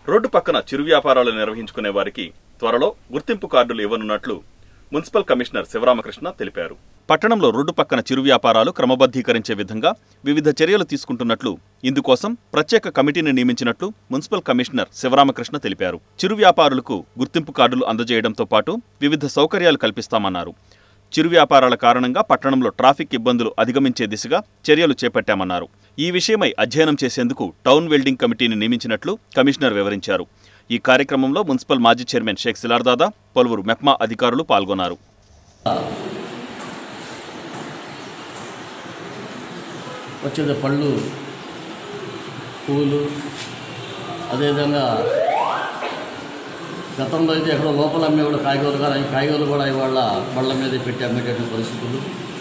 Road పక్కన చిరు వ్యాపారాలు నిర్వహించుకునే వారికి త్వరలో గుర్తింపు కార్డులు ఇవ్వనున్నట్లు మున్సిపల్ కమిషనర్ శివరామకృష్ణ తెలిపారు పట్టణంలో రోడ్డు పక్కన చిరు వ్యాపారాలు క్రమబద్ధీకరించే విధంగా వివిధ చర్యలు తీసుకుంటున్నట్లు ఇందుకోసం ప్రత్యేక కమిటీని నియమించినట్లు మున్సిపల్ కమిషనర్ శివరామకృష్ణ తెలిపారు చిరు వ్యాపారులకు గుర్తింపు కార్డులు అందజేయడంతో పాటు వివిధ సౌకర్యాలు కల్పిస్తామన్నారు చిరు వ్యాపారాల కారణంగా పట్టణంలో ట్రాఫిక్ ఇబ్బందులు అధిగమించే దిశగా చర్యలు చేపట్టామన్నారు ఈ విషయమై అధ్యయనం చేసేందుకు టౌన్ వెల్డింగ్ కమిటీని నియమించినట్లు కమిషనర్ వివరించారు ఈ కార్యక్రమంలో మున్సిపల్ మాజీ చైర్మన్ షేక్ సిలార్దాదా పలువురు మెప్మా అధికారులు పాల్గొన్నారు వచ్చేది పళ్ళు పూలు అదేవిధంగా గతంలో అయితే ఎక్కడో లోపల అమ్మే కూడా కాయగూరలు కానీ ఈ కాయగూరలు కూడా ఇవాళ బళ్ళ మీద పెట్టి అమ్మేటటువంటి పరిస్థితులు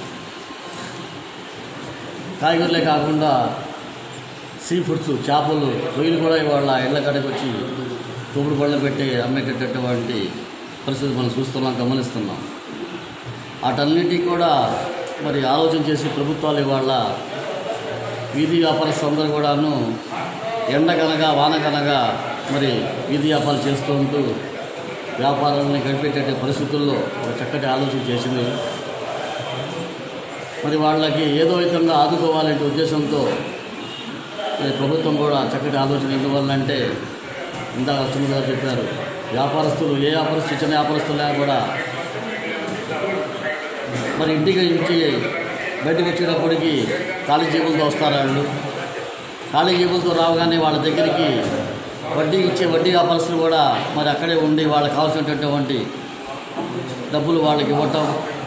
కాయగూరలే కాకుండా సీ ఫుడ్స్ చేపలు రొయ్యలు కూడా ఇవాళ ఇళ్ళ కాడికి వచ్చి తోపుడు బళ్ళ పెట్టి అమ్మేటటువంటి పరిస్థితి మనం చూస్తున్నాం గమనిస్తున్నాం వాటన్నిటికీ కూడా మరి ఆలోచన చేసి ప్రభుత్వాలు ఇవాళ వీధి వ్యాపారస్తులందరూ కూడాను ఎండ కనగా వాన కనగా మరి వీధి వ్యాపారం చేస్తూ ఉంటూ వ్యాపారాలని గడిపేటటువంటి పరిస్థితుల్లో ఒక చక్కటి ఆలోచన చేసింది మరి వాళ్ళకి ఏదో విధంగా ఆదుకోవాలనే ఉద్దేశంతో మరి ప్రభుత్వం కూడా చక్కటి ఆలోచన ఎందువల్లంటే ఇందాక లక్ష్మణ్ గారు చెప్పారు వ్యాపారస్తులు ఏ వ్యాపారస్తు చిన్న వ్యాపారస్తులైనా కూడా మరి ఇంటికి నుంచి బయటకు వచ్చేటప్పటికి ఖాళీ జేబులతో వస్తారు వాళ్ళు ఖాళీ జేబులతో రావగానే వాళ్ళ దగ్గరికి వడ్డీ ఇచ్చే వడ్డీ వ్యాపారస్తులు కూడా మరి అక్కడే ఉండి వాళ్ళకి కావాల్సినటువంటి డబ్బులు వాళ్ళకి ఇవ్వటం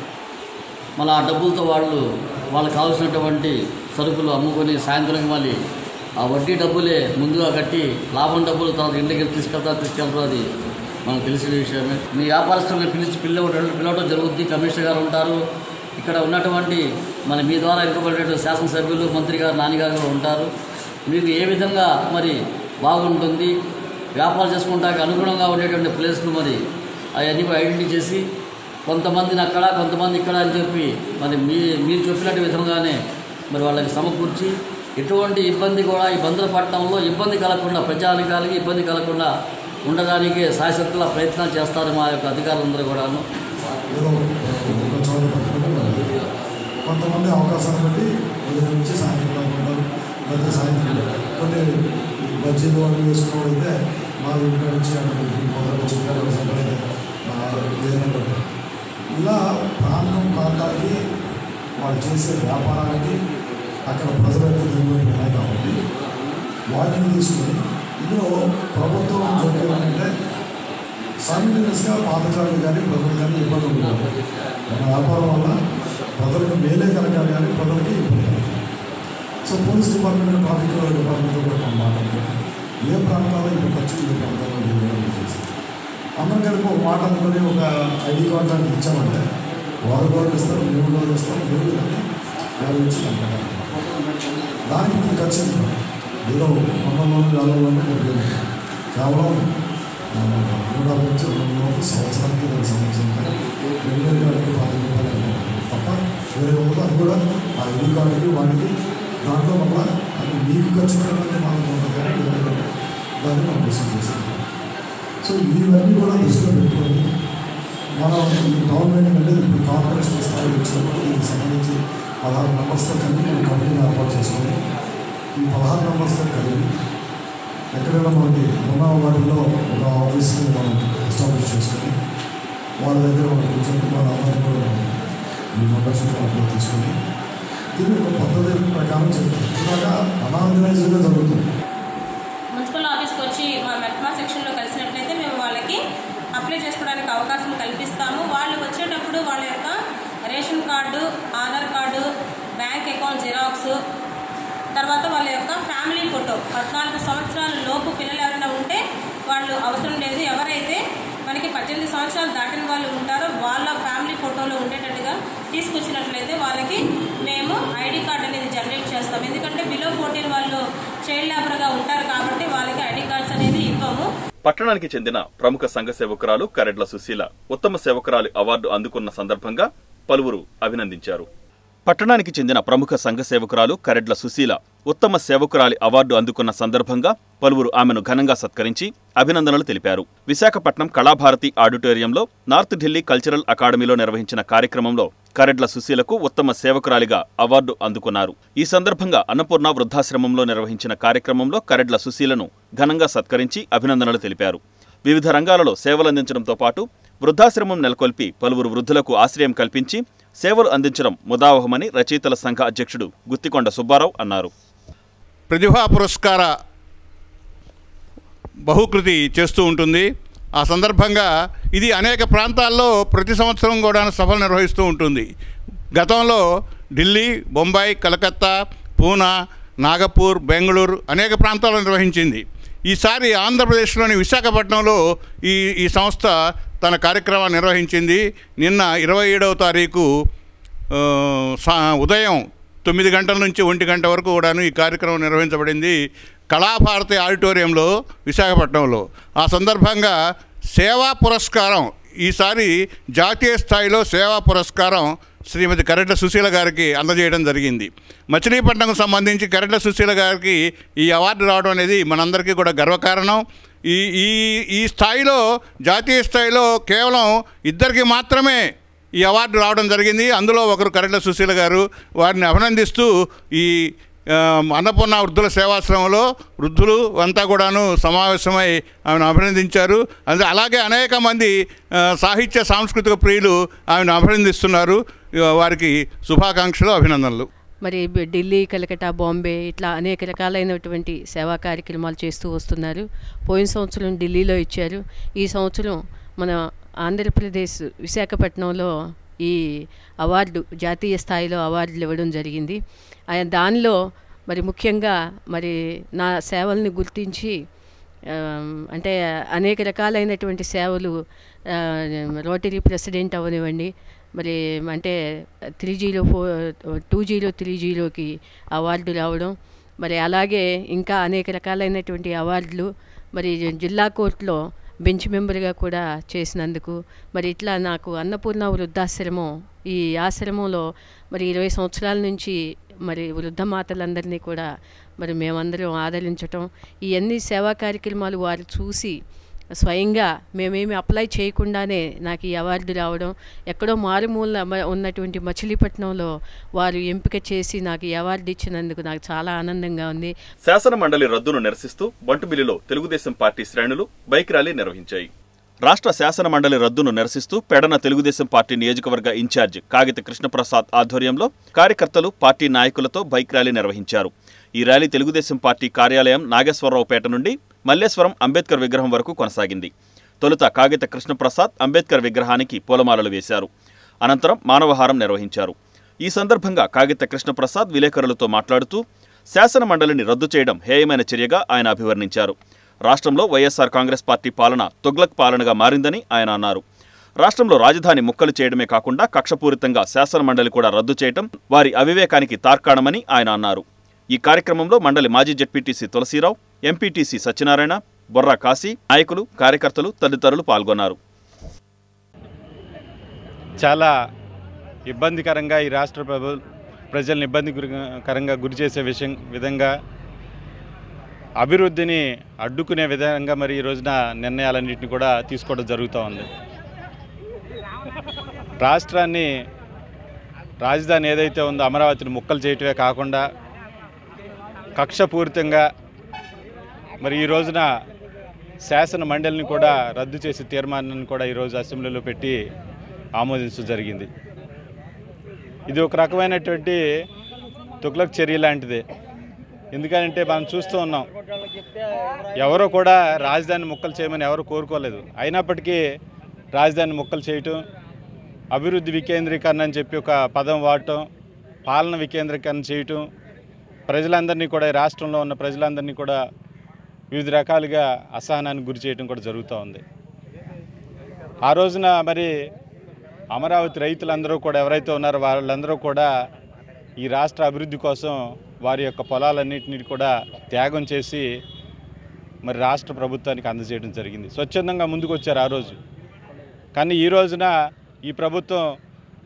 మళ్ళీ ఆ డబ్బులతో వాళ్ళు వాళ్ళకి కావాల్సినటువంటి సరుకులు అమ్ముకొని సాయంత్రం మళ్ళీ ఆ వడ్డీ డబ్బులే ముందుగా కట్టి లాభం డబ్బులు తర్వాత ఇంటికి తీసుకెళ్తారు తీసుకెళ్తారు అది మనకు తెలిసిన విషయమే మీ వ్యాపారస్తులను పిలిచి పిల్లవడం పిలవడం జరుగుతుంది కమిషనర్ గారు ఉంటారు ఇక్కడ ఉన్నటువంటి మన మీ ద్వారా ఎన్నుకోబడినటువంటి శాసనసభ్యులు మంత్రి గారు నాన్నగారు కూడా ఉంటారు మీకు ఏ విధంగా మరి బాగుంటుంది వ్యాపారం చేసుకుంటానికి అనుగుణంగా ఉండేటువంటి ప్లేస్ను మరి అవన్నీ కూడా ఐడెంటిఫై చేసి కొంతమందిని అక్కడ కొంతమంది ఇక్కడ అని చెప్పి మరి మీ మీరు చెప్పినట్టు విధంగానే మరి వాళ్ళకి సమకూర్చి ఎటువంటి ఇబ్బంది కూడా ఈ బంద్ర పట్టణంలో ఇబ్బంది కలగకుండా ప్రజానికాలకి ఇబ్బంది కలగకుండా ఉండడానికి శాశ్వతల ప్రయత్నం చేస్తారు మా యొక్క అధికారులందరూ కూడాను ఏదో ఒక చోట పట్టుకొని కొంతమంది అవకాశాన్ని బట్టి ఉదయం నుంచి సాయంత్రం దాకా ఉంటారు లేకపోతే సాయంత్రం కొన్ని ఈ బజ్జీలు అవి వేసుకోవడం అయితే మా ఇంట్లో నుంచి అక్కడికి మొదటి చెప్పారు సంప్రదాయం మా ఏదైనా బట్టి. ఇలా ప్రాంతం ప్రాంతానికి వాళ్ళు చేసే వ్యాపారానికి అక్కడ ప్రజల యొక్క దిగుబడి ఉన్నాయి కాబట్టి వాటిని తీసుకొని ఇందులో ప్రభుత్వం చెప్పేది ఏంటంటే సైమిల్టేనియస్గా పాతకాలు కానీ ప్రజలు కానీ ఇబ్బంది ఉంటుంది మన వ్యాపారం వల్ల ప్రజలకు మేలే కలగాలి కానీ ప్రజలకి ఇబ్బంది కలగాలి. So police department traffic department కూడా మనం మాట్లాడుతాం ఏ ప్రాంతాల్లో ఇప్పుడు ఖర్చు ఏ ప్రాంతాల్లో లేదు చేసి అందరం కలిపి ఒక మాట అనుకుని ఒక ఐడి కార్డు దానికి ఇచ్చామంటే వారు కూడా ఇస్తారు మేము కూడా ఇస్తాం మీరు దాన్ని వారు ఇచ్చి కనుక్కుంటారు. దానికి ఇప్పుడు ఖర్చు ఎంత? ఏదో వందలోనే వేలలోనే డబ్బులు కేవలం ఆ, నూట యాభై నుంచి రెండు వందల సంవత్సరానికి రెండు సంవత్సరం రెండు వేల పది రూపాయలు అయిపోతుంది. తప్ప వేరే ఉండదు అది కూడా ఆ ఐడి కార్డుకి వాటికి దాంట్లో వల్ల అది మీకు ఖర్చు పెట్టడానికి మనకు ఉంటుంది కానీ వేరే దాన్ని మనం డిస్కస్ చేస్తాం సో ఇవన్నీ కూడా దృష్టిలో పెట్టుకొని మనం ఈ గవర్నమెంట్ అనేది ఇప్పుడు కార్పొరేషన్ స్థాయి వచ్చినప్పుడు దీనికి సంబంధించి పదహారు మెంబర్స్తో కలిపి ఈ కంపెనీని ఏర్పాటు చేసుకొని ఈ పదహారు మెంబర్స్తో కలిపి ఎక్కడైనా మనకి ఉన్న వాటిలో ఒక ఆఫీస్ని మనం ఎస్టాబ్లిష్ చేసుకొని వాళ్ళ దగ్గర మనం కూర్చొని వాళ్ళ అందరినీ కూడా మనం ఈ మెంబర్షిప్ అప్లై తీసుకొని దీన్ని ఒక పద్ధతి ప్రకారం చెప్తాం ఇలాగా అనార్గనైజ్డ్గా జరుగుతుంది మున్సిపల్ ఆఫీస్కి వచ్చి మా మెట్మా సెక్షన్లో కలిసినట్లయితే మేము వాళ్ళకి అప్లై చేసుకోవడానికి అవకాశం కల్పిస్తాము వాళ్ళు వచ్చేటప్పుడు వాళ్ళ యొక్క ration card Aadhaar card bank account xerox తర్వాత వాళ్ళ యొక్క ఫ్యామిలీ ఫోటో పద్నాలుగు సంవత్సరాల లోపు పిల్లలు ఎవరైనా ఉంటే వాళ్ళు అవసరం లేదు ఎవరైతే మనకి పద్దెనిమిది సంవత్సరాలు దాటిన వాళ్ళు ఉంటారో వాళ్ళ ఫ్యామిలీ ఫోటోలో ఉండేటట్టుగా తీసుకొచ్చినట్లయితే వాళ్ళకి మేము ఐడి కార్డ్ అనేది జనరేట్ చేస్తాం ఎందుకంటే బిలో ఫోర్టీన్ వాళ్ళు చైల్డ్ లేబర్గా ఉంటారు కాబట్టి వాళ్ళకి ఐడి కార్డ్స్ అనేది ఇవ్వము పట్టణానికి చెందిన ప్రముఖ సంఘ సేవకురాలు కరెడ్ల సుశీల ఉత్తమ సేవకురాలి అవార్డు అందుకున్న సందర్భంగా పలువురు అభినందించారు పట్టణానికి చెందిన ప్రముఖ సంఘ సేవకురాలు కరెడ్ల సుశీల ఉత్తమ సేవకురాలి అవార్డు అందుకున్న సందర్భంగా పలువురు ఆమెను ఘనంగా సత్కరించి అభినందనలు తెలిపారు విశాఖపట్నం కళాభారతి ఆడిటోరియంలో నార్త్ ఢిల్లీ కల్చరల్ అకాడమీలో నిర్వహించిన కార్యక్రమంలో కరెడ్ల సుశీలకు ఉత్తమ సేవకురాలిగా అవార్డు అందుకున్నారు ఈ సందర్భంగా అన్నపూర్ణ వృద్ధాశ్రమంలో నిర్వహించిన కార్యక్రమంలో కరెడ్ల సుశీలను ఘనంగా సత్కరించి అభినందనలు తెలిపారు వివిధ రంగాలలో సేవలందించడంతో పాటు వృద్ధాశ్రమం నెలకొల్పి పలువురు వృద్ధులకు ఆశ్రయం కల్పించి సేవలు అందించడం ముదావహమని రచయితల సంఘ అధ్యక్షుడు గుత్తికొండ సుబ్బారావు అన్నారు ప్రతిభా పురస్కార బహుకృతి చేస్తూ ఉంటుంది ఆ సందర్భంగా ఇది అనేక ప్రాంతాల్లో ప్రతి సంవత్సరం కూడా సభలు నిర్వహిస్తూ ఉంటుంది గతంలో ఢిల్లీ బొంబాయి కలకత్తా పూనా నాగపూర్ బెంగళూరు అనేక ప్రాంతాల్లో నిర్వహించింది ఈసారి ఆంధ్రప్రదేశ్లోని విశాఖపట్నంలో ఈ ఈ సంస్థ తన కార్యక్రమాన్ని నిర్వహించింది నిన్న ఇరవై ఏడవ తారీఖు ఆ, సా ఉదయం తొమ్మిది గంటల నుంచి ఒంటి గంట వరకు కూడాను ఈ కార్యక్రమం నిర్వహించబడింది కళాభారతి ఆడిటోరియంలో విశాఖపట్నంలో ఆ సందర్భంగా సేవా పురస్కారం ఈసారి జాతీయ స్థాయిలో సేవా పురస్కారం శ్రీమతి కరెడ్ల సుశీల గారికి అందజేయడం జరిగింది మచిలీపట్నంకు సంబంధించి కరెడ్ల సుశీల గారికి ఈ అవార్డు రావడం అనేది మనందరికీ కూడా గర్వకారణం ఈ ఈ ఈ స్థాయిలో జాతీయ స్థాయిలో కేవలం ఇద్దరికి మాత్రమే ఈ అవార్డు రావడం జరిగింది అందులో ఒకరు కరెంట్ల సుశీల గారు వారిని అభినందిస్తూ ఈ ఆ, అన్నపూర్ణ వృద్ధుల సేవాశ్రమంలో వృద్ధులు అంతా కూడాను సమావేశమై ఆమెను అభినందించారు అది అలాగే అనేక మంది ఆ, సాహిత్య సాంస్కృతిక ప్రియులు ఆమెను అభినందిస్తున్నారు ఇక వారికి శుభాకాంక్షలు అభినందనలు మరి బ- ఢిల్లీ కలకటా బాంబే ఇట్లా అనేక రకాలైనటువంటి సేవా కార్యక్రమాలు చేస్తూ వస్తున్నారు పోయిన సంవత్సరం ఢిల్లీలో ఇచ్చారు ఈ సంవత్సరం మన ఆంధ్రప్రదేశ్ విశాఖపట్నంలో ఈ అవార్డు జాతీయ స్థాయిలో అవార్డులు ఇవ్వడం జరిగింది ఆయన దానిలో మరి ముఖ్యంగా మరి నా సేవల్ని గుర్తించి ఆమ్, అంటే అనేక రకాలైనటువంటి సేవలు ఆ, రోటరీ ప్రెసిడెంట్ అవనివ్వండి మరి అంటే three zero four two zero three జీరోకి అవార్డు రావడం మరి అలాగే ఇంకా అనేక రకాలైనటువంటి అవార్డులు మరి జిల్లా కోర్టులో బెంచ్ మెంబర్గా కూడా చేసినందుకు మరి ఇట్లా నాకు అన్నపూర్ణ వృద్ధాశ్రమం ఈ ఆశ్రమంలో మరి ఇరవై సంవత్సరాల నుంచి మరి వృద్ధ మాతలందరినీ కూడా మరి మేమందరం ఆదరించటం ఇవన్నీ సేవా కార్యక్రమాలు వారు చూసి స్వయంగా మేమేమి అప్లై చేయకుండానే నాకు ఈ అవార్డు రావడం ఎక్కడో మారుమూల మ- ఉన్నటువంటి మచిలీపట్నంలో వారు ఎంపిక చేసి నాకు ఈ అవార్డు ఇచ్చినందుకు నాకు చాలా ఆనందంగా ఉంది శాసన మండలి రద్దును నిరసిస్తూ బంటుమిల్లిలో తెలుగుదేశం పార్టీ శ్రేణులు బైక్ ర్యాలీ నిర్వహించాయి రాష్ట్ర శాసన మండలి రద్దును నిరసిస్తూ పెడన తెలుగుదేశం పార్టీ నియోజకవర్గ ఇన్ఛార్జ్ కాగిత కృష్ణప్రసాద్ ఆధ్వర్యంలో కార్యకర్తలు పార్టీ నాయకులతో బైక్ ర్యాలీ నిర్వహించారు ఈ ర్యాలీ తెలుగుదేశం పార్టీ కార్యాలయం నాగేశ్వరరావుపేట నుండి మల్లేశ్వరం అంబేద్కర్ విగ్రహం వరకు కొనసాగింది తొలుత కాగిత కృష్ణప్రసాద్ అంబేద్కర్ విగ్రహానికి పూలమాలలు వేశారు అనంతరం మానవహారం నిర్వహించారు ఈ సందర్భంగా కాగిత కృష్ణప్రసాద్ విలేకరులతో మాట్లాడుతూ శాసన మండలిని రద్దు చేయడం హేయమైన చర్యగా ఆయన అభివర్ణించారు రాష్ట్రంలో వైఎస్ఆర్ కాంగ్రెస్ పార్టీ పాలన తొగ్లక్ పాలనగా మారిందని ఆయన అన్నారు రాష్ట్రంలో రాజధాని ముక్కలు చేయడమే కాకుండా కక్షపూరితంగా శాసన మండలి కూడా రద్దు చేయడం వారి అవివేకానికి తార్కాణమని ఆయన అన్నారు ఈ కార్యక్రమంలో మండలి మాజీ జడ్పీటీసీ తులసీరావు ఎంపీటీసీ సత్యనారాయణ బొర్రా కాశీ నాయకులు కార్యకర్తలు తదితరులు పాల్గొన్నారు చాలా ఇబ్బందికరంగా ఈ రాష్ట్ర ప్రభు ప్రజల్ని ఇబ్బందికరంగా గురి చేసే విషయం విధంగా అభివృద్ధిని అడ్డుకునే విధంగా మరి ఈ రోజున నిర్ణయాలన్నింటినీ కూడా తీసుకోవడం జరుగుతూ ఉంది రాష్ట్రాన్ని రాజధాని ఏదైతే ఉందో అమరావతిని ముక్కలు చేయటమే కాకుండా కక్షపూరితంగా మరి ఈ రోజున శాసన మండలిని కూడా రద్దు చేసే తీర్మానాన్ని కూడా ఈరోజు అసెంబ్లీలో పెట్టి ఆమోదించడం జరిగింది ఇది ఒక రకమైనటువంటి తుగ్లక్ చర్య లాంటిదే ఎందుకంటే మనం చూస్తూ ఉన్నాం ఎవరో కూడా రాజధాని ముక్కలు చేయమని ఎవరు కోరుకోలేదు అయినప్పటికీ రాజధాని ముక్కలు చేయటం అభివృద్ధి వికేంద్రీకరణ అని చెప్పి ఒక పదం వాడటం పాలన వికేంద్రీకరణ చేయటం ప్రజలందరినీ కూడా ఈ రాష్ట్రంలో ఉన్న ప్రజలందరినీ కూడా వివిధ రకాలుగా అసహనానికి గురి చేయడం కూడా జరుగుతూ ఉంది ఆ రోజున మరి అమరావతి రైతులందరూ కూడా ఎవరైతే ఉన్నారో వాళ్ళందరూ కూడా ఈ రాష్ట్ర అభివృద్ధి కోసం వారి యొక్క పొలాలన్నింటినీ కూడా త్యాగం చేసి మరి రాష్ట్ర ప్రభుత్వానికి అందజేయడం జరిగింది స్వచ్ఛందంగా ముందుకు వచ్చారు ఆ రోజు కానీ ఈ రోజున ఈ ప్రభుత్వం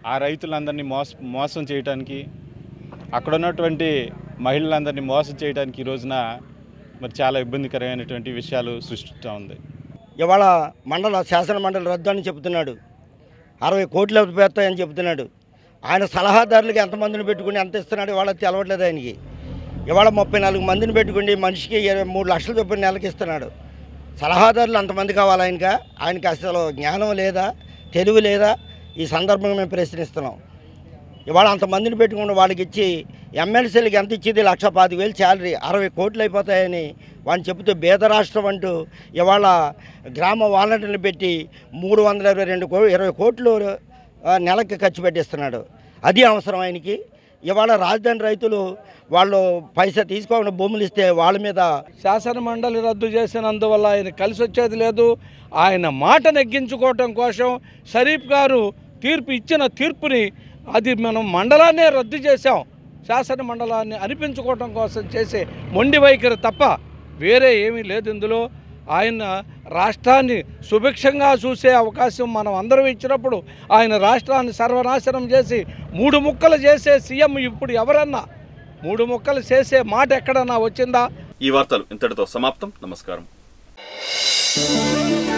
ఆ రైతులందరినీ మోస మోసం చేయడానికి అక్కడ ఉన్నటువంటి మహిళలందరినీ మోసం చేయడానికి ఈ రోజున మరి చాలా ఇబ్బందికరమైనటువంటి విషయాలు సృష్టిస్తూ ఉంది ఇవాళ మండల శాసన మండలి రద్దు అని చెబుతున్నాడు అరవై కోట్లు పెడతాయని చెబుతున్నాడు ఆయన సలహాదారులకు ఎంతమందిని పెట్టుకుని ఎంత ఇస్తున్నాడు ఇవాళ తెలవట్లేదు ఆయనకి ఇవాళ ముప్పై నాలుగు మందిని పెట్టుకుని మనిషికి ఇరవై మూడు లక్షల చొప్పున నెలకి ఇస్తున్నాడు సలహాదారులు అంతమంది కావాలి ఆయనక ఆయనకి అసలు జ్ఞానం లేదా తెలివి లేదా ఈ సందర్భంగా మేము ప్రశ్నిస్తున్నాం ఇవాళ అంతమందిని పెట్టుకుని వాళ్ళకి ఇచ్చి ఎమ్మెల్సీలకి ఎంత ఇచ్చేది లక్ష పాతి వేలు శాలరీ అరవై కోట్లు అయిపోతాయని వాడిని చెబుతూ బేద రాష్ట్రం అంటూ ఇవాళ గ్రామ వాలంటీర్లు పెట్టి మూడు వందల ఇరవై రెండు కో ఇరవై కోట్లు ఆ, నెలకి ఖర్చు పెట్టిస్తున్నాడు అది అవసరం ఆయనకి ఇవాళ రాజధాని రైతులు వాళ్ళు పైసా తీసుకోకుండా భూములు ఇస్తే వాళ్ళ మీద శాసన మండలి రద్దు చేసినందువల్ల ఆయన కలిసి వచ్చేది లేదు ఆయన మాట నెగ్గించుకోవటం కోసం షరీఫ్ గారు తీర్పు ఇచ్చిన తీర్పుని అది మనం మండలాన్నే రద్దు చేశాం శాసన మండలాన్ని అనిపించుకోవటం కోసం చేసే మొండి వైఖరి తప్ప వేరే ఏమీ లేదు ఇందులో ఆయన రాష్ట్రాన్ని సుభిక్షంగా చూసే అవకాశం మనం అందరం ఇచ్చినప్పుడు ఆయన రాష్ట్రాన్ని సర్వనాశనం చేసి మూడు ముక్కలు చేసే సీఎం ఇప్పుడు ఎవరన్నా మూడు ముక్కలు చేసే మాట ఎక్కడన్నా వచ్చిందా ఈ వార్తలు ఇంతటితో సమాప్తం నమస్కారం